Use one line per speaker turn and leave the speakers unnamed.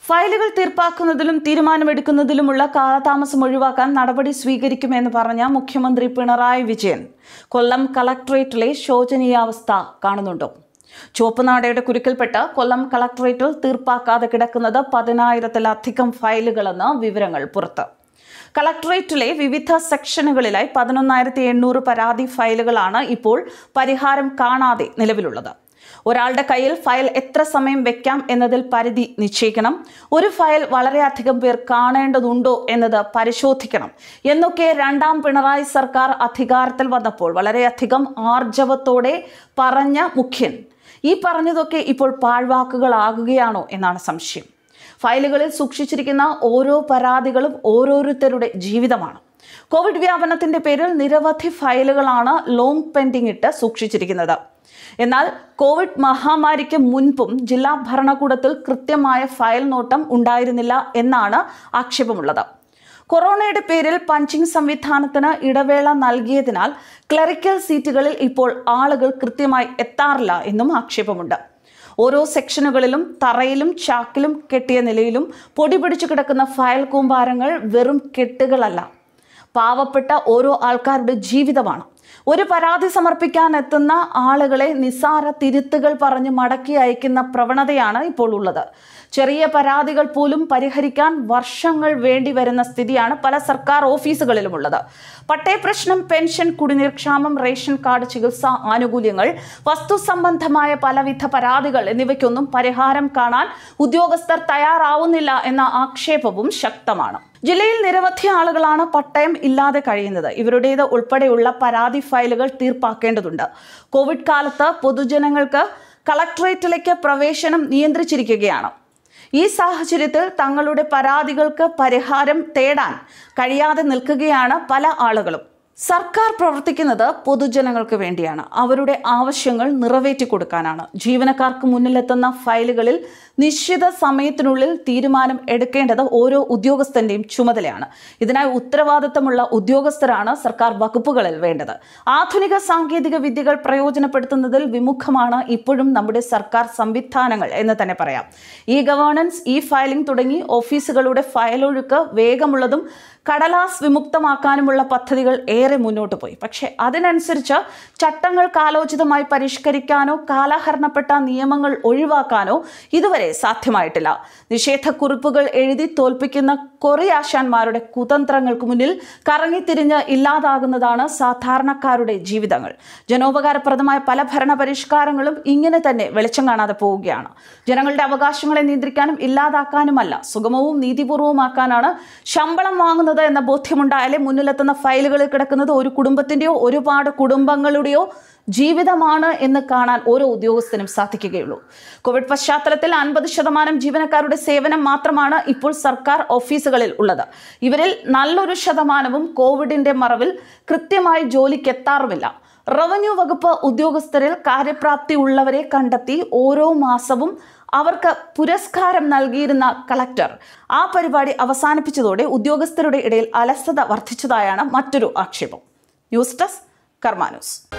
ഫയലുകൾ തീർപ്പാക്കുന്നതിലും തീരുമാനമെടുക്കുന്നതിലുമുള്ള കാലതാമസം ഒഴിവാക്കാൻ നടപടി സ്വീകരിക്കുമെന്ന് പറഞ്ഞ മുഖ്യമന്ത്രി പിണറായി വിജയൻ കൊല്ലം കളക്ടറേറ്റിലെ ശോചനീയാവസ്ഥ കാണുന്നുണ്ടോ ചുവപ്പുനാടയുടെ കുരുക്കിൽപ്പെട്ട് കൊല്ലം കളക്ടറേറ്റിൽ തീർപ്പാക്കാതെ കിടക്കുന്നത് പതിനായിരത്തിലധികം ഫയലുകളെന്ന് വിവരങ്ങൾ പുറത്ത് കളക്ടറേറ്റിലെ വിവിധ സെക്ഷനുകളിലായി പതിനൊന്നായിരത്തി എണ്ണൂറ് പരാതി ഫയലുകളാണ് ഇപ്പോൾ പരിഹാരം കാണാതെ നിലവിലുള്ളത് ഒരാളുടെ കയ്യിൽ ഫയൽ എത്ര സമയം വെക്കാം എന്നതിൽ പരിധി നിശ്ചയിക്കണം ഒരു ഫയൽ വളരെയധികം പേർ കാണേണ്ടതുണ്ടോ എന്നത് പരിശോധിക്കണം എന്നൊക്കെ രണ്ടാം പിണറായി സർക്കാർ അധികാരത്തിൽ വന്നപ്പോൾ വളരെയധികം ആർജവത്തോടെ പറഞ്ഞ മുഖ്യൻ ഈ പറഞ്ഞതൊക്കെ ഇപ്പോൾ പാഴ്വാക്കുകളാകുകയാണോ എന്നാണ് സംശയം ഫയലുകളിൽ സൂക്ഷിച്ചിരിക്കുന്ന ഓരോ പരാതികളും ഓരോരുത്തരുടെ ജീവിതമാണ് കോവിഡ് വ്യാപനത്തിന്റെ പേരിൽ നിരവധി ഫയലുകളാണ് ലോങ് പെൻഡിംഗ് ഇട്ട് സൂക്ഷിച്ചിരിക്കുന്നത് എന്നാൽ കോവിഡ് മഹാമാരിക്ക് മുൻപും ജില്ലാ ഭരണകൂടത്തിൽ കൃത്യമായ ഫയൽ നോട്ടം ഉണ്ടായിരുന്നില്ല എന്നാണ് ആക്ഷേപമുള്ളത് കൊറോണയുടെ പേരിൽ പഞ്ചിങ് സംവിധാനത്തിന് ഇടവേള നൽകിയതിനാൽ ക്ലറിക്കൽ സീറ്റുകളിൽ ഇപ്പോൾ ആളുകൾ കൃത്യമായി എത്താറില്ല എന്നും ആക്ഷേപമുണ്ട് ഓരോ സെക്ഷനുകളിലും തറയിലും ചാക്കിലും കെട്ടിയ നിലയിലും പൊടി പിടിച്ചു കിടക്കുന്ന ഫയൽ കൂമ്പാരങ്ങൾ വെറും കെട്ടുകളല്ല പാവപ്പെട്ട ഓരോ ആൾക്കാരുടെ ജീവിതമാണ് ഒരു പരാതി സമർപ്പിക്കാൻ എത്തുന്ന ആളുകളെ നിസ്സാര തിരുത്തുകൾ പറഞ്ഞ് മടക്കി അയക്കുന്ന പ്രവണതയാണ് ഇപ്പോൾ ഉള്ളത് ചെറിയ പരാതികൾ പോലും പരിഹരിക്കാൻ വർഷങ്ങൾ വേണ്ടി വരുന്ന സ്ഥിതിയാണ് പല സർക്കാർ ഓഫീസുകളിലും ഉള്ളത് പട്ടയ പ്രശ്നം പെൻഷൻ കുടിനീർ ക്ഷാമം റേഷൻ കാർഡ് ചികിത്സാ ആനുകൂല്യങ്ങൾ വസ്തു സംബന്ധമായ പലവിധ പരാതികൾ എന്നിവയ്ക്കൊന്നും പരിഹാരം കാണാൻ ഉദ്യോഗസ്ഥർ തയ്യാറാവുന്നില്ല എന്ന ആക്ഷേപവും ശക്തമാണ് ജില്ലയിൽ നിരവധി ആളുകളാണ് പട്ടയം ഇല്ലാതെ കഴിയുന്നത് ഇവരുടേത് ഉൾപ്പെടെയുള്ള പരാതി ഫയലുകൾ തീർപ്പാക്കേണ്ടതുണ്ട് കോവിഡ് കാലത്ത് പൊതുജനങ്ങൾക്ക് കളക്ടറേറ്റിലേക്ക് പ്രവേശനം നിയന്ത്രിച്ചിരിക്കുകയാണ് ഈ സാഹചര്യത്തിൽ തങ്ങളുടെ പരാതികൾക്ക് പരിഹാരം തേടാൻ കഴിയാതെ നിൽക്കുകയാണ് പല ആളുകളും സർക്കാർ പ്രവർത്തിക്കുന്നത് പൊതുജനങ്ങൾക്ക് വേണ്ടിയാണ് അവരുടെ ആവശ്യങ്ങൾ നിറവേറ്റി കൊടുക്കാനാണ് ജീവനക്കാർക്ക് മുന്നിലെത്തുന്ന ഫയലുകളിൽ നിശ്ചിത സമയത്തിനുള്ളിൽ തീരുമാനം എടുക്കേണ്ടത് ഓരോ ഉദ്യോഗസ്ഥന്റെയും ചുമതലയാണ് ഇതിനായി ഉത്തരവാദിത്തമുള്ള ഉദ്യോഗസ്ഥരാണ് സർക്കാർ വകുപ്പുകളിൽ വേണ്ടത് ആധുനിക സാങ്കേതിക വിദ്യകൾ പ്രയോജനപ്പെടുത്തുന്നതിൽ വിമുഖമാണ് ഇപ്പോഴും നമ്മുടെ സർക്കാർ സംവിധാനങ്ങൾ എന്ന് തന്നെ പറയാം ഈ ഗവേണൻസ് ഈ ഫയലിംഗ് തുടങ്ങി ഓഫീസുകളുടെ ഫയലൊഴുക്ക് വേഗമുള്ളതും കടലാസ് വിമുക്തമാക്കാനുമുള്ള പദ്ധതികൾ ഏറെ മുന്നോട്ട് പോയി പക്ഷേ അതിനനുസരിച്ച് ചട്ടങ്ങൾ കാലോചിതമായി പരിഷ്കരിക്കാനോ കാലഹരണപ്പെട്ട നിയമങ്ങൾ ഒഴിവാക്കാനോ ഇതുവരെ സാധ്യമായിട്ടില്ല നിഷേധക്കുറിപ്പുകൾ എഴുതി തോൽപ്പിക്കുന്ന കൊറിയാശാന്മാരുടെ കുതന്ത്രങ്ങൾക്ക് മുന്നിൽ കറങ്ങിത്തിരിഞ്ഞ് ഇല്ലാതാകുന്നതാണ് സാധാരണക്കാരുടെ ജീവിതങ്ങൾ ജനോപകാരപ്രദമായ പല ഭരണ പരിഷ്കാരങ്ങളും ഇങ്ങനെ തന്നെ വെളിച്ചം കാണാതെ പോവുകയാണ് ജനങ്ങളുടെ അവകാശങ്ങളെ നിയന്ത്രിക്കാനും ഇല്ലാതാക്കാനുമല്ല സുഗമവും നീതിപൂർവമാക്കാനാണ് ശമ്പളം വാങ്ങുന്നത് എന്ന ബോധ്യമുണ്ടായാലേ മുന്നിലെത്തുന്ന ഫയലുകളിൽ കിടക്കുന്നത് ഒരു കുടുംബത്തിന്റെയോ ഒരുപാട് കുടുംബങ്ങളുടെയോ ജീവിതമാണ് എന്ന് കാണാൻ ഓരോ ഉദ്യോഗസ്ഥനും സാധിക്കുകയുള്ളൂ കോവിഡ് പശ്ചാത്തലത്തിൽ അൻപത് ശതമാനം ജീവനക്കാരുടെ സേവനം മാത്രമാണ് ഇപ്പോൾ സർക്കാർ ഓഫീസുകളിൽ ഉള്ളത് ഇവരിൽ നല്ലൊരു ശതമാനവും കോവിഡിന്റെ മറവിൽ കൃത്യമായി ജോലിക്കെത്താറുമില്ല റവന്യൂ വകുപ്പ് ഉദ്യോഗസ്ഥരിൽ കാര്യപ്രാപ്തി ഉള്ളവരെ കണ്ടെത്തി ഓരോ മാസവും അവർക്ക് പുരസ്കാരം നൽകിയിരുന്ന കളക്ടർ ആ പരിപാടി അവസാനിപ്പിച്ചതോടെ ഉദ്യോഗസ്ഥരുടെ ഇടയിൽ അലസത വർദ്ധിച്ചതായാണ് മറ്റൊരു ആക്ഷേപം ന്യൂസ് ഡെസ്ക് കർമാ ന്യൂസ്